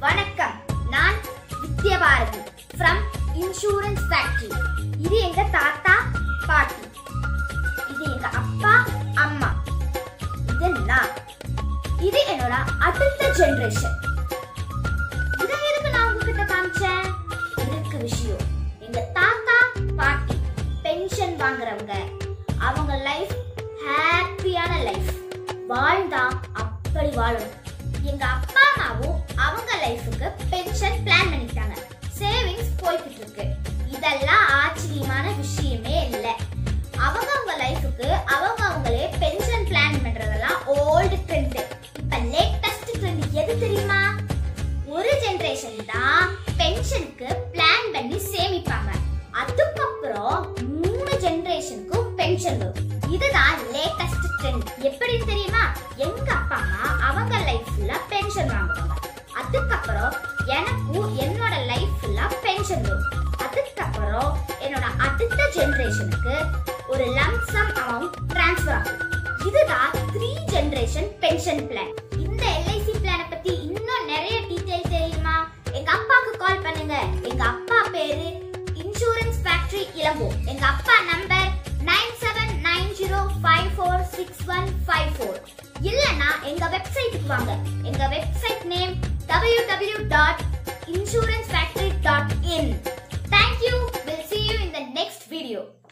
வணக்கம் நான் வித்யபாரதி from insurance factory இது எங்க தாத்தா பாட்டி இது எங்க அப்பா அம்மா இது நான் இது என்னோட அடுத்த ஜெனரேஷன் இதை எதுக்கு நான் உங்ககிட்ட காமிச்சேன் இருக்கு விஷயம் எங்க தாத்தா பாட்டி பென்ஷன் வாங்குறவங்க அவங்க லைஃப் ஹாப்பியான லைஃப் வாழ்ந்தா அப்படி வாழணும் எங்க அப்பா அம்மாவும் அவங்க லைஃபுக்கு பென்ஷன் பிளான் பண்ணிட்டாங்க சேவிங்ஸ் போய்கிட்டு இருக்கு இதெல்லாம் ஆச்சரியமான விஷயமே இல்லை அவங்க அவங்க லைஃபுக்கு அவங்க அவங்களே பென்ஷன் பிளான் பண்றதெல்லாம் ஓல்டு ட்ரெண்ட் இப்ப லேட்டஸ்ட் ட்ரெண்ட் எது தெரியுமா ஒரு ஜெனரேஷன் தான் பென்ஷனுக்கு பிளான் பண்ணி சேமிப்பாங்க அதுக்கப்புறம் மூணு ஜெனரேஷனுக்கும் பென்ஷன் வரும் இதுதான் லேட்டஸ்ட் ட்ரெண்ட் எப்படின்னு தெரியுமா எங்க அப்பா அம்மா அவங்க லைஃப்ல பென்ஷன் வாங்குவாங்க அதுக்கப்புறம் எனக்கும் என்னோட லைஃப்ல பென்ஷன் வரும் அதுக்கப்புறம் என்னோட அடுத்த ஜெனரேஷனுக்கு ஒரு லம்சம் அமௌண்ட் ட்ரான்ஸ்ஃபர் ஆகும் இதுதான் த்ரீ ஜெனரேஷன் பென்ஷன் பிளான் இந்த எல்ஐசி பிளானை பத்தி இன்னும் நிறைய டீடைல் தெரியுமா எங்க அப்பாக்கு கால் பண்ணுங்க எங்க அப்பா பேரு இன்சூரன்ஸ் ஃபேக்டரி இளங்கோ எங்க அப்பா number nine seven nine zero five four six one five four இல்லனா எங்க வெப்சைட்டுக்கு வாங்க எங்க website name W W dot insurance factory dot in thank you will see you in the next video